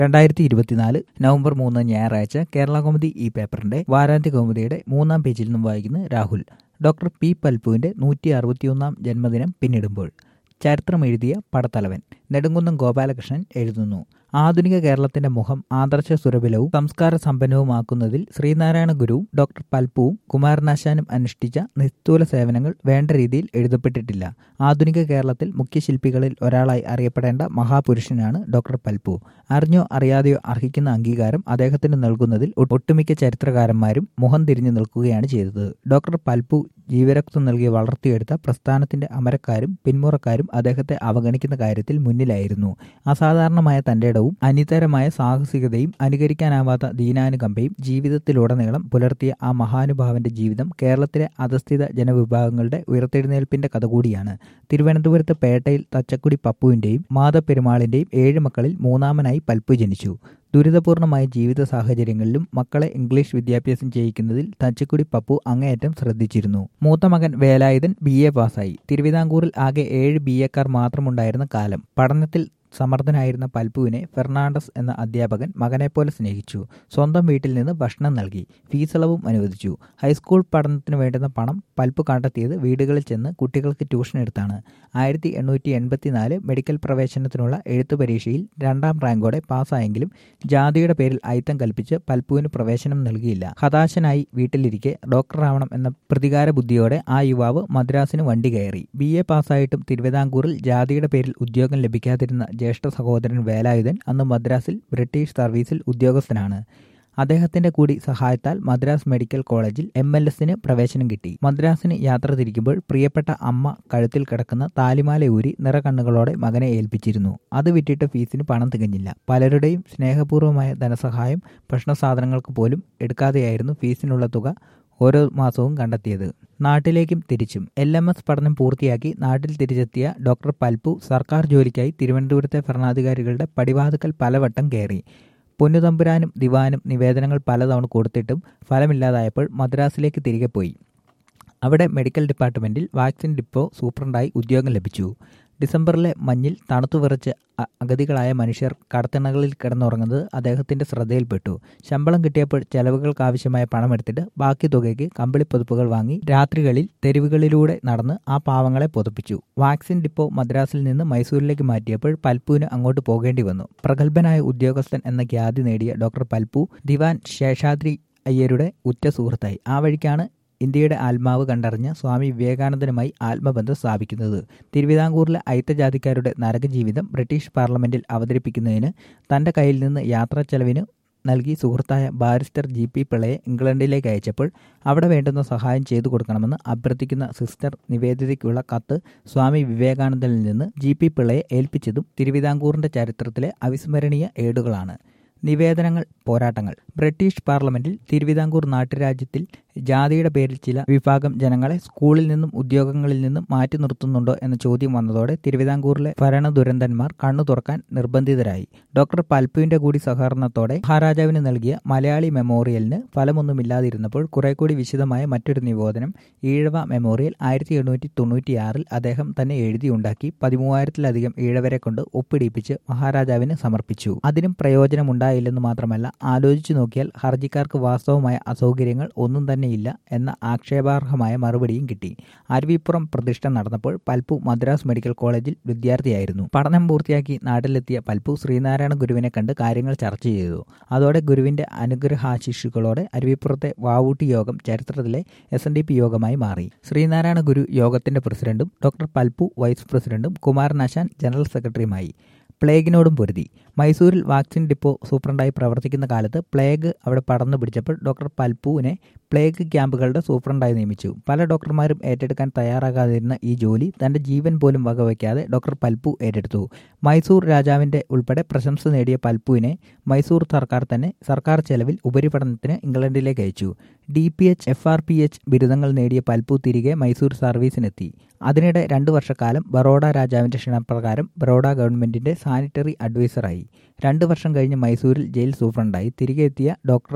രണ്ടായിരത്തി ഇരുപത്തിനാല് നവംബർ മൂന്ന് ഞായറാഴ്ച കേരള കൗമുദി ഈ പേപ്പറിന്റെ വാരാന്ത്യ കൗമുദിയുടെ മൂന്നാം പേജിൽ നിന്നും വായിക്കുന്ന രാഹുൽ ഡോക്ടർ പി പൽപുവിന്റെ നൂറ്റി അറുപത്തിയൊന്നാം ജന്മദിനം പിന്നിടുമ്പോൾ ചരിത്രമെഴുതിയ പടത്തലവൻ നെടുങ്കുന്നം ഗോപാലകൃഷ്ണൻ എഴുതുന്നു ആധുനിക കേരളത്തിന്റെ മുഖം ആദർശ സുരഭിലവും സംസ്കാര സമ്പന്നവുമാക്കുന്നതിൽ ശ്രീനാരായണ ഗുരുവും ഡോക്ടർ പൽപ്പുവും കുമാരനാശാനും അനുഷ്ഠിച്ച നിസ്തൂല സേവനങ്ങൾ വേണ്ട രീതിയിൽ എഴുതപ്പെട്ടിട്ടില്ല ആധുനിക കേരളത്തിൽ മുഖ്യശില്പികളിൽ ഒരാളായി അറിയപ്പെടേണ്ട മഹാപുരുഷനാണ് ഡോക്ടർ പൽപ്പു അറിഞ്ഞോ അറിയാതെയോ അർഹിക്കുന്ന അംഗീകാരം അദ്ദേഹത്തിന് നൽകുന്നതിൽ ഒട്ടുമിക്ക ചരിത്രകാരന്മാരും മുഖം തിരിഞ്ഞു നിൽക്കുകയാണ് ചെയ്തത് ഡോക്ടർ പൽപ്പു ജീവരക്തം നൽകി വളർത്തിയെടുത്ത പ്രസ്ഥാനത്തിന്റെ അമരക്കാരും പിന്മുറക്കാരും അദ്ദേഹത്തെ അവഗണിക്കുന്ന കാര്യത്തിൽ മുന്നിലായിരുന്നു അസാധാരണമായ തന്റെ ഇടവും അനിതരമായ സാഹസികതയും അനുകരിക്കാനാവാത്ത ദീനാനുകമ്പയും ജീവിതത്തിലുടനീളം പുലർത്തിയ ആ മഹാനുഭാവന്റെ ജീവിതം കേരളത്തിലെ അധസ്ഥിത ജനവിഭാഗങ്ങളുടെ ഉയർത്തെഴുന്നേൽപ്പിന്റെ കഥ കൂടിയാണ് തിരുവനന്തപുരത്ത് പേട്ടയിൽ തച്ചക്കുടി പപ്പുവിന്റെയും മാതപ്പെരുമാളിന്റെയും ഏഴ് മക്കളിൽ മൂന്നാമനായി പൽപ്പു ജനിച്ചു ദുരിതപൂർണമായ ജീവിത സാഹചര്യങ്ങളിലും മക്കളെ ഇംഗ്ലീഷ് വിദ്യാഭ്യാസം ചെയ്യിക്കുന്നതിൽ തച്ചക്കുടി പപ്പു അങ്ങേയറ്റം ശ്രദ്ധിച്ചിരുന്നു മൂത്ത മകൻ വേലായുധൻ ബി എ പാസ്സായി തിരുവിതാംകൂറിൽ ആകെ ഏഴ് ബി എക്കാർ മാത്രമുണ്ടായിരുന്ന കാലം പഠനത്തിൽ സമർത്ഥനായിരുന്ന പൽപ്പുവിനെ ഫെർണാണ്ടസ് എന്ന അധ്യാപകൻ മകനെപ്പോലെ സ്നേഹിച്ചു സ്വന്തം വീട്ടിൽ നിന്ന് ഭക്ഷണം നൽകി ഫീസളവും അനുവദിച്ചു ഹൈസ്കൂൾ പഠനത്തിന് വേണ്ടുന്ന പണം പൽപ്പ് കണ്ടെത്തിയത് വീടുകളിൽ ചെന്ന് കുട്ടികൾക്ക് ട്യൂഷൻ എടുത്താണ് ആയിരത്തി എണ്ണൂറ്റി എൺപത്തിനാല് മെഡിക്കൽ പ്രവേശനത്തിനുള്ള എഴുത്തു പരീക്ഷയിൽ രണ്ടാം റാങ്കോടെ പാസ്സായെങ്കിലും ജാതിയുടെ പേരിൽ അയിത്തം കൽപ്പിച്ച് പൽപ്പുവിന് പ്രവേശനം നൽകിയില്ല ഹതാശനായി വീട്ടിലിരിക്കെ ഡോക്ടറാവണം എന്ന പ്രതികാര ബുദ്ധിയോടെ ആ യുവാവ് മദ്രാസിന് വണ്ടി കയറി ബി എ പാസ്സായിട്ടും തിരുവിതാംകൂറിൽ ജാതിയുടെ പേരിൽ ഉദ്യോഗം ലഭിക്കാതിരുന്ന ജ്യേഷ്ഠ സഹോദരൻ വേലായുധൻ അന്ന് മദ്രാസിൽ ബ്രിട്ടീഷ് സർവീസിൽ ഉദ്യോഗസ്ഥനാണ് അദ്ദേഹത്തിന്റെ കൂടി സഹായത്താൽ മദ്രാസ് മെഡിക്കൽ കോളേജിൽ എം എൽ എസിന് പ്രവേശനം കിട്ടി മദ്രാസിന് യാത്ര തിരിക്കുമ്പോൾ പ്രിയപ്പെട്ട അമ്മ കഴുത്തിൽ കിടക്കുന്ന താലിമാല ഊരി നിറകണ്ണുകളോടെ മകനെ ഏൽപ്പിച്ചിരുന്നു അത് വിറ്റിട്ട് ഫീസിന് പണം തികഞ്ഞില്ല പലരുടെയും സ്നേഹപൂർവ്വമായ ധനസഹായം ഭക്ഷണ സാധനങ്ങൾക്ക് പോലും എടുക്കാതെയായിരുന്നു ഫീസിനുള്ള തുക ഓരോ മാസവും കണ്ടെത്തിയത് നാട്ടിലേക്കും തിരിച്ചും എൽ എം എസ് പഠനം പൂർത്തിയാക്കി നാട്ടിൽ തിരിച്ചെത്തിയ ഡോക്ടർ പൽപ്പു സർക്കാർ ജോലിക്കായി തിരുവനന്തപുരത്തെ ഭരണാധികാരികളുടെ പടിവാതുക്കൽ പലവട്ടം കയറി പൊന്നുതമ്പുരാനും ദിവാനും നിവേദനങ്ങൾ പലതവണ കൊടുത്തിട്ടും ഫലമില്ലാതായപ്പോൾ മദ്രാസിലേക്ക് തിരികെ പോയി അവിടെ മെഡിക്കൽ ഡിപ്പാർട്ട്മെന്റിൽ വാക്സിൻ ഡിപ്പോ സൂപ്രണ്ടായി ഉദ്യോഗം ലഭിച്ചു ഡിസംബറിലെ മഞ്ഞിൽ തണുത്തു വിറച്ച് അഗതികളായ മനുഷ്യർ കടത്തിണകളിൽ കിടന്നുറങ്ങുന്നത് അദ്ദേഹത്തിന്റെ ശ്രദ്ധയിൽപ്പെട്ടു ശമ്പളം കിട്ടിയപ്പോൾ ചെലവുകൾക്കാവശ്യമായ പണമെടുത്തിട്ട് ബാക്കി തുകയ്ക്ക് കമ്പിളിപ്പൊതുപ്പുകൾ വാങ്ങി രാത്രികളിൽ തെരുവുകളിലൂടെ നടന്ന് ആ പാവങ്ങളെ പൊതുപ്പിച്ചു വാക്സിൻ ഡിപ്പോ മദ്രാസിൽ നിന്ന് മൈസൂരിലേക്ക് മാറ്റിയപ്പോൾ പൽപ്പുവിന് അങ്ങോട്ട് പോകേണ്ടി വന്നു പ്രഗത്ഭനായ ഉദ്യോഗസ്ഥൻ എന്ന ഖ്യാതി നേടിയ ഡോക്ടർ പൽപ്പു ദിവാൻ ശേഷാദ്രി അയ്യരുടെ ഉറ്റ സുഹൃത്തായി ആ വഴിക്കാണ് ഇന്ത്യയുടെ ആത്മാവ് കണ്ടറിഞ്ഞ സ്വാമി വിവേകാനന്ദനുമായി ആത്മബന്ധം സ്ഥാപിക്കുന്നത് തിരുവിതാംകൂറിലെ അയിത്തജാതിക്കാരുടെ നരകജീവിതം ബ്രിട്ടീഷ് പാർലമെന്റിൽ അവതരിപ്പിക്കുന്നതിന് തന്റെ കയ്യിൽ നിന്ന് യാത്രാ ചെലവിന് നൽകി സുഹൃത്തായ ബാരിസ്റ്റർ ജി പി പിള്ളയെ ഇംഗ്ലണ്ടിലേക്ക് അയച്ചപ്പോൾ അവിടെ വേണ്ടുന്ന സഹായം ചെയ്തു കൊടുക്കണമെന്ന് അഭ്യർത്ഥിക്കുന്ന സിസ്റ്റർ നിവേദിതയ്ക്കുള്ള കത്ത് സ്വാമി വിവേകാനന്ദനിൽ നിന്ന് ജി പി പിള്ളയെ ഏൽപ്പിച്ചതും തിരുവിതാംകൂറിന്റെ ചരിത്രത്തിലെ അവിസ്മരണീയ ഏടുകളാണ് നിവേദനങ്ങൾ പോരാട്ടങ്ങൾ ബ്രിട്ടീഷ് പാർലമെന്റിൽ തിരുവിതാംകൂർ നാട്ടുരാജ്യത്തിൽ ജാതിയുടെ പേരിൽ ചില വിഭാഗം ജനങ്ങളെ സ്കൂളിൽ നിന്നും ഉദ്യോഗങ്ങളിൽ നിന്നും മാറ്റി നിർത്തുന്നുണ്ടോ എന്ന ചോദ്യം വന്നതോടെ തിരുവിതാംകൂറിലെ ഭരണ ദുരന്തന്മാർ കണ്ണു തുറക്കാൻ നിർബന്ധിതരായി ഡോക്ടർ പൽപ്പുവിന്റെ കൂടി സഹകരണത്തോടെ മഹാരാജാവിന് നൽകിയ മലയാളി മെമ്മോറിയലിന് ഫലമൊന്നുമില്ലാതിരുന്നപ്പോൾ കുറെ കൂടി വിശദമായ മറ്റൊരു നിവേദനം ഈഴവ മെമ്മോറിയൽ ആയിരത്തി എണ്ണൂറ്റി തൊണ്ണൂറ്റിയാറിൽ അദ്ദേഹം തന്നെ എഴുതിയുണ്ടാക്കി പതിമൂവായിരത്തിലധികം ഈഴവരെ കൊണ്ട് ഒപ്പിടിപ്പിച്ച് മഹാരാജാവിന് സമർപ്പിച്ചു അതിനും പ്രയോജനമുണ്ടായില്ലെന്ന് മാത്രമല്ല ആലോചിച്ചു നോക്കിയാൽ ഹർജിക്കാർക്ക് വാസ്തവമായ അസൗകര്യങ്ങൾ ഒന്നും തന്നെയില്ല എന്ന ആക്ഷേപാർഹമായ മറുപടിയും കിട്ടി അരുവിപ്പുറം പ്രതിഷ്ഠ നടന്നപ്പോൾ പൽപ്പു മദ്രാസ് മെഡിക്കൽ കോളേജിൽ വിദ്യാർത്ഥിയായിരുന്നു പഠനം പൂർത്തിയാക്കി നാട്ടിലെത്തിയ പൽപ്പു ശ്രീനാരായണ ഗുരുവിനെ കണ്ട് കാര്യങ്ങൾ ചർച്ച ചെയ്തു അതോടെ ഗുരുവിന്റെ അനുഗ്രഹാശിഷുകളോടെ അരുവിപ്പുറത്തെ വാവൂട്ടി യോഗം ചരിത്രത്തിലെ എസ് എൻ ഡി പി യോഗമായി മാറി ശ്രീനാരായണ ഗുരു യോഗത്തിന്റെ പ്രസിഡന്റും ഡോക്ടർ പൽപ്പു വൈസ് പ്രസിഡന്റും കുമാരനാശാൻ ജനറൽ സെക്രട്ടറിയുമായി പ്ലേഗിനോടും പൊരുതി മൈസൂരിൽ വാക്സിൻ ഡിപ്പോ സൂപ്രണ്ടായി പ്രവർത്തിക്കുന്ന കാലത്ത് പ്ലേഗ് അവിടെ പടർന്നു പിടിച്ചപ്പോൾ ഡോക്ടർ പൽപ്പുവിനെ പ്ലേഗ് ക്യാമ്പുകളുടെ സൂപ്രണ്ടായി നിയമിച്ചു പല ഡോക്ടർമാരും ഏറ്റെടുക്കാൻ തയ്യാറാകാതിരുന്ന ഈ ജോലി തന്റെ ജീവൻ പോലും വകവയ്ക്കാതെ ഡോക്ടർ പൽപ്പു ഏറ്റെടുത്തു മൈസൂർ രാജാവിന്റെ ഉൾപ്പെടെ പ്രശംസ നേടിയ പൽപ്പുവിനെ മൈസൂർ സർക്കാർ തന്നെ സർക്കാർ ചെലവിൽ ഉപരിപഠനത്തിന് ഇംഗ്ലണ്ടിലേക്ക് അയച്ചു D P H F R P H ബിരുദങ്ങൾ നേടിയ പൽപ്പു തിരികെ മൈസൂർ സർവീസിനെത്തി അതിനിടെ രണ്ടു വർഷക്കാലം ബറോഡ രാജാവിന്റെ ക്ഷണപ്രകാരം ബറോഡ ഗവൺമെന്റിന്റെ സാനിറ്ററി അഡ്വൈസറായി രണ്ടു വർഷം കഴിഞ്ഞ് മൈസൂരിൽ ജയിൽ സൂപ്രണ്ടായി തിരികെ എത്തിയ ഡോക്ടർ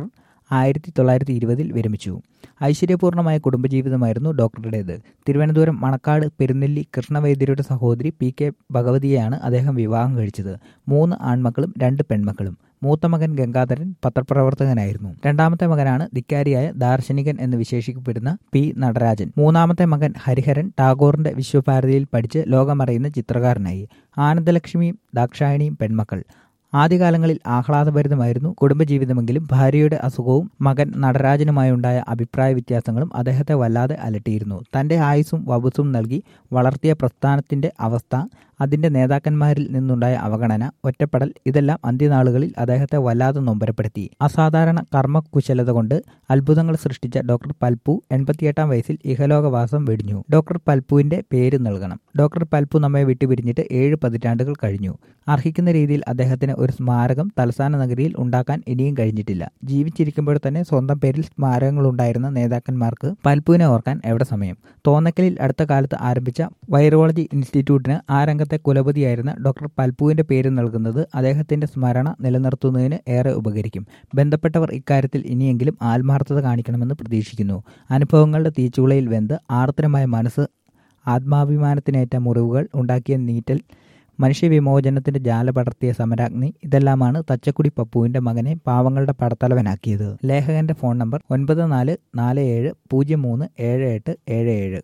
ആയിരത്തി തൊള്ളായിരത്തി ഇരുപതിൽ വിരമിച്ചു ഐശ്വര്യപൂർണമായ കുടുംബജീവിതമായിരുന്നു ഡോക്ടറുടേത് തിരുവനന്തപുരം മണക്കാട് പെരുന്നെല്ലി കൃഷ്ണവൈദ്യരുടെ സഹോദരി പി കെ ഭഗവതിയെയാണ് അദ്ദേഹം വിവാഹം കഴിച്ചത് മൂന്ന് ആൺമക്കളും രണ്ട് പെൺമക്കളും മൂത്ത മകൻ ഗംഗാധരൻ പത്രപ്രവർത്തകനായിരുന്നു രണ്ടാമത്തെ മകനാണ് ധിക്കാരിയായ ദാർശനികൻ എന്ന് വിശേഷിക്കപ്പെടുന്ന പി നടരാജൻ മൂന്നാമത്തെ മകൻ ഹരിഹരൻ ടാഗോറിന്റെ വിശ്വഭാരതിയിൽ പഠിച്ച് ലോകമറിയുന്ന ചിത്രകാരനായി ആനന്ദലക്ഷ്മിയും ദാക്ഷായണിയും പെൺമക്കൾ ആദ്യകാലങ്ങളിൽ ആഹ്ലാദഭരിതമായിരുന്നു കുടുംബജീവിതമെങ്കിലും ഭാര്യയുടെ അസുഖവും മകൻ നടരാജനുമായുണ്ടായ അഭിപ്രായ വ്യത്യാസങ്ങളും അദ്ദേഹത്തെ വല്ലാതെ അലട്ടിയിരുന്നു തന്റെ ആയുസ്സും വബുസും നൽകി വളർത്തിയ പ്രസ്ഥാനത്തിന്റെ അവസ്ഥ അതിന്റെ നേതാക്കന്മാരിൽ നിന്നുണ്ടായ അവഗണന ഒറ്റപ്പെടൽ ഇതെല്ലാം അന്ത്യനാളുകളിൽ അദ്ദേഹത്തെ വല്ലാതെ നൊമ്പരപ്പെടുത്തി അസാധാരണ കർമ്മകുശലത കൊണ്ട് അത്ഭുതങ്ങൾ സൃഷ്ടിച്ച ഡോക്ടർ പൽപ്പു എൺപത്തിയെട്ടാം വയസ്സിൽ ഇഹലോകവാസം വെടിഞ്ഞു ഡോക്ടർ പൽപ്പുവിന്റെ പേര് നൽകണം ഡോക്ടർ പൽപ്പു നമ്മെ വിട്ടുപിരിഞ്ഞിട്ട് ഏഴ് പതിറ്റാണ്ടുകൾ കഴിഞ്ഞു അർഹിക്കുന്ന രീതിയിൽ അദ്ദേഹത്തിന് ഒരു സ്മാരകം തലസ്ഥാന നഗരിയിൽ ഉണ്ടാക്കാൻ ഇനിയും കഴിഞ്ഞിട്ടില്ല ജീവിച്ചിരിക്കുമ്പോൾ തന്നെ സ്വന്തം പേരിൽ സ്മാരകങ്ങളുണ്ടായിരുന്ന നേതാക്കന്മാർക്ക് പൽപ്പുവിനെ ഓർക്കാൻ എവിടെ സമയം തോന്നക്കലിൽ അടുത്ത കാലത്ത് ആരംഭിച്ച വൈറോളജി ഇൻസ്റ്റിറ്റ്യൂട്ടിന് ആ രംഗത്തെ കുലപതിയായിരുന്ന ഡോക്ടർ പൽപ്പുവിന്റെ പേര് നൽകുന്നത് അദ്ദേഹത്തിന്റെ സ്മരണ നിലനിർത്തുന്നതിന് ഏറെ ഉപകരിക്കും ബന്ധപ്പെട്ടവർ ഇക്കാര്യത്തിൽ ഇനിയെങ്കിലും ആത്മാർത്ഥത കാണിക്കണമെന്ന് പ്രതീക്ഷിക്കുന്നു അനുഭവങ്ങളുടെ തീച്ചുളയിൽ വെന്ത് ആർദ്രമായ മനസ്സ് ആത്മാഭിമാനത്തിനേറ്റ മുറിവുകൾ ഉണ്ടാക്കിയ നീറ്റൽ മനുഷ്യവിമോചനത്തിന്റെ ജാല പടർത്തിയ സമരാഗ്നി ഇതെല്ലാമാണ് തച്ചക്കുടി പപ്പുവിന്റെ മകനെ പാവങ്ങളുടെ പടത്തലവനാക്കിയത് ലേഖകന്റെ ഫോൺ നമ്പർ ഒൻപത് നാല് നാല് ഏഴ് പൂജ്യം മൂന്ന് ഏഴ് എട്ട് ഏഴ് ഏഴ്